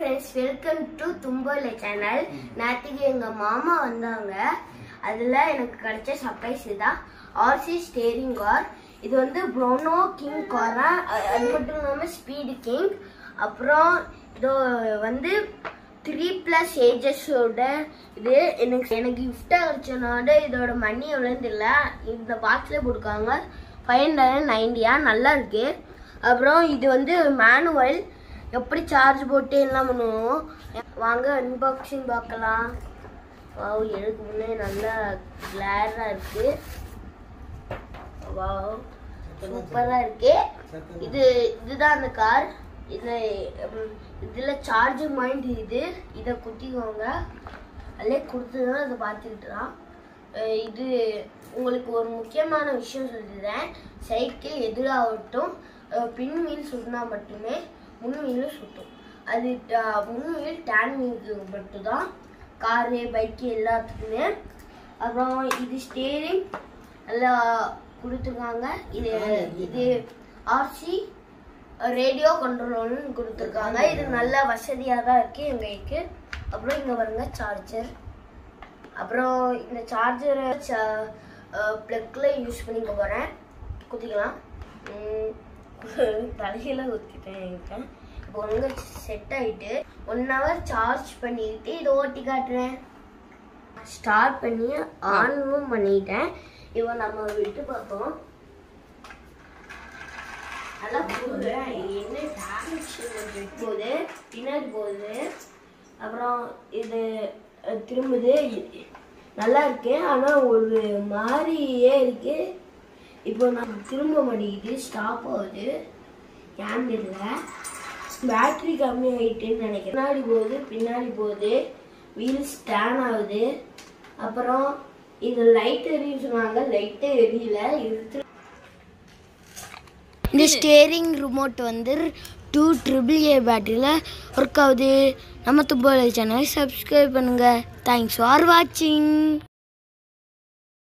friends welcome to தும்போல channel நேற்றுக்கு எங்கள் மாமா வந்தாங்க அதில் எனக்கு கிடைச்ச சர்ப்ரைஸ் தான் ஆர்சி ஸ்டேரிங் கார் இது வந்து ப்ரோனோ கிங் காரா அது மட்டும் இல்லாமல் ஸ்பீடு கிங் அப்புறம் இதோ வந்து த்ரீ ப்ளஸ் ஏஜஸோட இது எனக்கு எனக்கு கிஃப்டாக கிடைச்சனால இதோட மணி எவ்வளோன்னு தெரியல இந்த பாக்ஸில் கொடுக்காங்க ஃபைவ் ஹண்ட்ரட் நைன்டியா நல்லா இருக்கு அப்புறம் இது வந்து மேனுவல் எப்படி சார்ஜ் போட்டு எல்லாம் பண்ணுவோம் வாங்க அன்பாக்சிங் பார்க்கலாம் வாவ் எனக்கு முன்னே நல்லா கிளாராக இருக்கு வாவ் சூப்பராக இருக்கு இது இதுதான் அந்த கார் இது ம், இதுல சார்ஜிங் பாயிண்ட் இது இதை குத்திக்கோங்க அதிலே கொடுத்துதான் அதை பார்த்துக்கிட்டுலாம் இது உங்களுக்கு ஒரு முக்கியமான விஷயம் சொல்லிடுறேன் சைக்கிள் எதிராகட்டும் அஹ், பின் வீல் சுட்டினா மட்டுமே முன் வீலும் சுட்டும் அது ட- முன் வீல் டேன் வீலுக்கு மட்டும்தான் காரு பைக்கு எல்லாத்துக்குமே அப்புறம் இது ஸ்டேரிங் நல்லா கொடுத்துருக்காங்க இது இது ஆர்சி ரேடியோ கண்ட்ரோல்னு கொடுத்துருக்காங்க இது நல்ல வசதியாக தான் இருக்கு எங்களுக்கு அப்புறம் இங்கே வருங்க சார்ஜர் அப்புறம் இந்த சார்ஜரை ப்ளக்கில் யூஸ் பண்ணிக்க போகிறேன் குத்திக்கலாம் உம், தலையில குத்திட்டேன் என்கிட்ட இப்போ ஒழுங்கா செட் ஆயிட்டு ஒன் ஹவர் சார்ஜ் பண்ணிக்கிட்டு இதை ஓட்டி காட்டுறேன் ஸ்டார்ட் பண்ணி ஆனும் பண்ணிட்டேன் இப்போ நம்ம விட்டு பார்ப்போம் அதான் போகுது என்ன டேமேஜ் போகுது பின்னாடி போகுது அப்புறம் இது அஹ், திரும்புது இ- நல்லா இருக்கு ஆனால் ஒரு மாதிரியே இருக்கு இப்போ நான் திரும்ப மாட்டேங்குது ஸ்டாப் ஆகுது ஏன் தெரியல பேட்டரி கம்மி ஆகிட்டுன்னு நினைக்கிறேன் பின்னாடி போகுது பின்னாடி போகுது வீல் ஸ்டான் ஆகுது அப்புறம் இது லைட் எரியும் சொன்னாங்க லைட்டே எரியல இது இந்த ஸ்டேரிங் ரிமோட் வந்து டூ ட்ரிபிள் ஏ பேட்டரியில் ஒர்க் ஆகுது நம்ம தும்போல சேனலை சப்ஸ்கிரைப் பண்ணுங்கள் தேங்க்ஸ் ஃபார் வாட்சிங்